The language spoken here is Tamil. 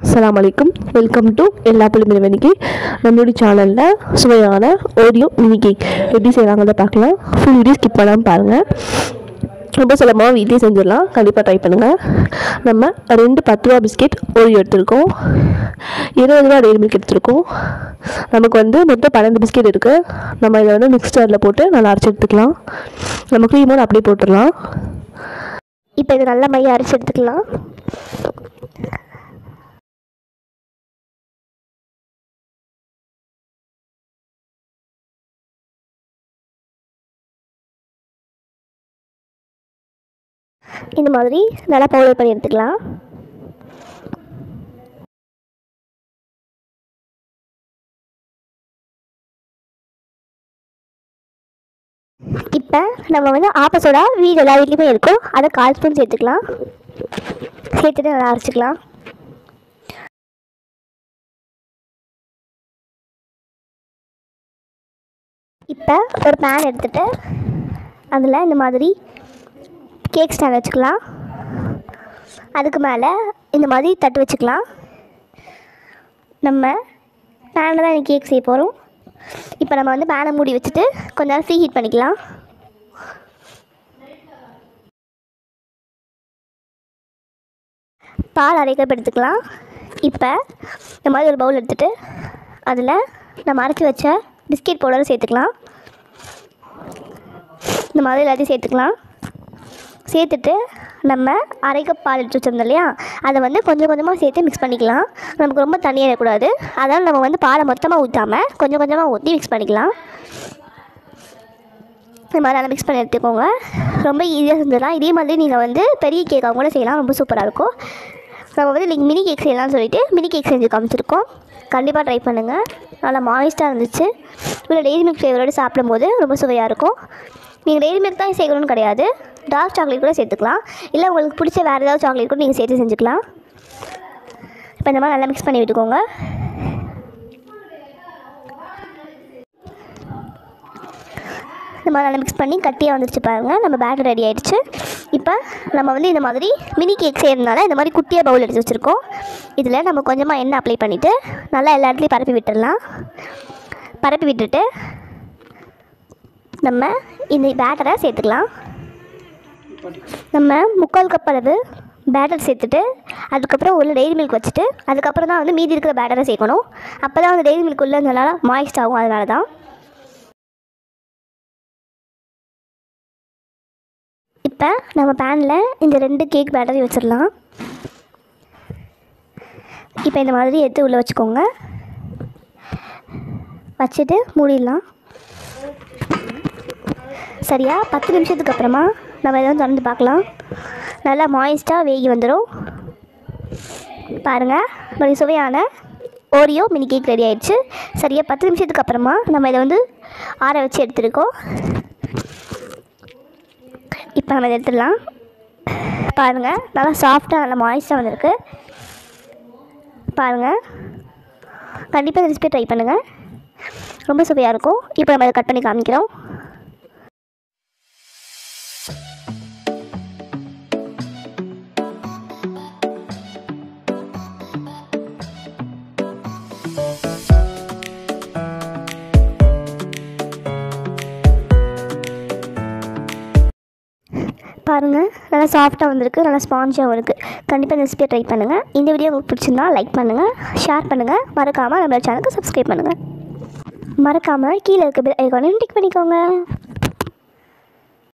அஸ்ஸலாமு அலைக்கும் வெல்கம் டு எல்லா பிள்ளைங்களும் இன்னைக்கு நம்மளுடைய சேனலில் சுவையான ஓரியோ மினி கேக் எப்படி செய்கிறாங்கிறத பார்க்கலாம் ஃபுல் வீடியோ ஸ்கிப் பண்ணாமல் பாருங்கள் ரொம்ப சுலபமாக வீட்லேயே செஞ்சிடலாம் கண்டிப்பாக ட்ரை பண்ணுங்கள் நம்ம ரெண்டு பத்து ரூபா பிஸ்கெட் ஓரியோ எடுத்திருக்கோம் இருபது ரூபா டெய்ரி மில்க் எடுத்திருக்கோம் நமக்கு வந்து மொத்தம் பன்னெண்டு பிஸ்கெட் இருக்குது நம்ம இதை வந்து மிக்ஸ்டரில் போட்டு நல்லா அரைச்சி எடுத்துக்கலாம் நம்ம க்ரீமோடு அப்படியே போட்டுடலாம் இப்போ இது நல்லா மைய அரைச்சி எடுத்துக்கலாம் இந்த மாதிரி நல்லா பவுடர் பண்ணி எடுத்துக்கலாம் இப்போ நம்ம வந்து ஆப்பசோடா வீடு எல்லா வீட்லேயுமே இருக்கும் அதை கால் ஸ்பூன் சேர்த்துக்கலாம் சேர்த்துட்டு நல்லா அரைச்சிக்கலாம் இப்போ ஒரு பேன் எடுத்துட்டு அதில் இந்த மாதிரி கேக் ஸ்டாண்ட் வச்சுக்கலாம் அதுக்கு மேலே இந்த மாதிரி தட்டு வச்சுக்கலாம் நம்ம பேனில் தான் கேக் செய்ய போகிறோம் இப்போ நம்ம வந்து பேனை மூடி வச்சுட்டு கொஞ்ச நேரம் ஃப்ரீ ஹீட் பண்ணிக்கலாம் பால் அரை கப் எடுத்துக்கலாம் இப்போ இந்த மாதிரி ஒரு பவுல் எடுத்துகிட்டு அதில் நம்ம அரைச்சி வச்ச பிஸ்கெட் பவுடரை சேர்த்துக்கலாம் இந்த மாதிரி எல்லாத்தையும் சேர்த்துக்கலாம் சேர்த்துட்டு நம்ம அரை கப் பால் எடுத்து வச்சிருந்தோம் இல்லையா அதை வந்து கொஞ்சம் கொஞ்சமாக சேர்த்து மிக்ஸ் பண்ணிக்கலாம் நமக்கு ரொம்ப தண்ணியாக இருக்கக்கூடாது அதனால் நம்ம வந்து பாலை மொத்தமாக ஊற்றாமல் கொஞ்சம் கொஞ்சமாக ஊற்றி மிக்ஸ் பண்ணிக்கலாம் இந்த மாதிரி நல்லா மிக்ஸ் பண்ணி எடுத்துக்கோங்க ரொம்ப ஈஸியாக செஞ்சிடலாம் இதே மாதிரி நீங்கள் வந்து பெரிய கேக்காக கூட செய்யலாம் ரொம்ப சூப்பராக இருக்கும் நம்ம வந்து நீங்கள் மினி கேக் செய்யலாம்னு சொல்லிட்டு மினி கேக் செஞ்சு காமிச்சிருக்கோம் கண்டிப்பாக ட்ரை பண்ணுங்கள் நல்லா மாய்ஸ்ட்டாக இருந்துச்சு இல்லை டெய்ரி மில்க் ஃப்ளேவரோடு சாப்பிடும்போது ரொம்ப சுவையாக இருக்கும் நீங்கள் டெய்ரி மில்க் தான் சேர்க்கணும்னு கிடையாது டார்க் சாக்லேட் கூட சேர்த்துக்கலாம் இல்லை உங்களுக்கு பிடிச்ச வேறு ஏதாவது சாக்லேட் கூட நீங்கள் சேர்த்து செஞ்சுக்கலாம் இப்போ இந்த மாதிரி நல்லா மிக்ஸ் பண்ணி விட்டுக்கோங்க இந்த மாதிரி நல்லா மிக்ஸ் பண்ணி கட்டியாக வந்துருச்சு பாருங்கள் நம்ம பேட்டர் ரெடி ஆயிடுச்சு இப்போ நம்ம வந்து இந்த மாதிரி மினி கேக் செய்கிறதுனால இந்த மாதிரி குட்டியாக பவுல் எடுத்து வச்சுருக்கோம் இதில் நம்ம கொஞ்சமாக எண்ணெய் அப்ளை பண்ணிவிட்டு நல்லா எல்லா இடத்துலையும் பரப்பி விட்டுடலாம் பரப்பி விட்டுட்டு நம்ம இந்த பேட்டரை சேர்த்துக்கலாம் நம்ம முக்கால் கப் அளவு பேட்டர் சேர்த்துட்டு அதுக்கப்புறம் உள்ள டெய்ரி மில்க் வச்சுட்டு அதுக்கப்புறம் தான் வந்து மீதி இருக்கிற பேட்டரை சேர்க்கணும் அப்போ தான் வந்து டெய்ரி மில்க் உள்ள நல்லா மாய்ஸ்ட் ஆகும் அதனால தான் இப்போ நம்ம பேனில் இந்த ரெண்டு கேக் பேட்டரி வச்சிடலாம் இப்போ இந்த மாதிரி எடுத்து உள்ளே வச்சுக்கோங்க வச்சுட்டு மூடிடலாம் சரியா பத்து நிமிஷத்துக்கு அப்புறமா நம்ம இதை வந்து திறந்து பார்க்கலாம் நல்லா மாய்ஸ்ட்டாக வேகி வந்துடும் பாருங்கள் நம்மளுடைய சுவையான ஓரியோ மினி கேக் ரெடி ஆயிடுச்சு சரியா பத்து நிமிஷத்துக்கு அப்புறமா நம்ம இதை வந்து ஆற வச்சு எடுத்துருக்கோம் இப்போ நம்ம இதை எடுத்துடலாம் பாருங்கள் நல்லா சாஃப்டாக நல்லா மாய்ஸ்ட்டாக வந்திருக்கு பாருங்கள் கண்டிப்பாக இந்த ரெசிபி ட்ரை பண்ணுங்கள் ரொம்ப சுவையாக இருக்கும் இப்போ நம்ம இதை கட் பண்ணி காமிக்கிறோம் பாருங்கள் நல்லா சாஃப்டாக வந்திருக்கு நல்லா ஸ்பாஞ்சாகவும் இருக்குது கண்டிப்பாக இந்த ரெசிபியை ட்ரை பண்ணுங்கள் இந்த வீடியோ உங்களுக்கு பிடிச்சிருந்தா லைக் பண்ணுங்கள் ஷேர் பண்ணுங்கள் மறக்காமல் நம்மளோட சேனலுக்கு சப்ஸ்கிரைப் பண்ணுங்கள் மறக்காமல் கீழே இருக்க பில் ஐக்கானையும் டிக் பண்ணிக்கோங்க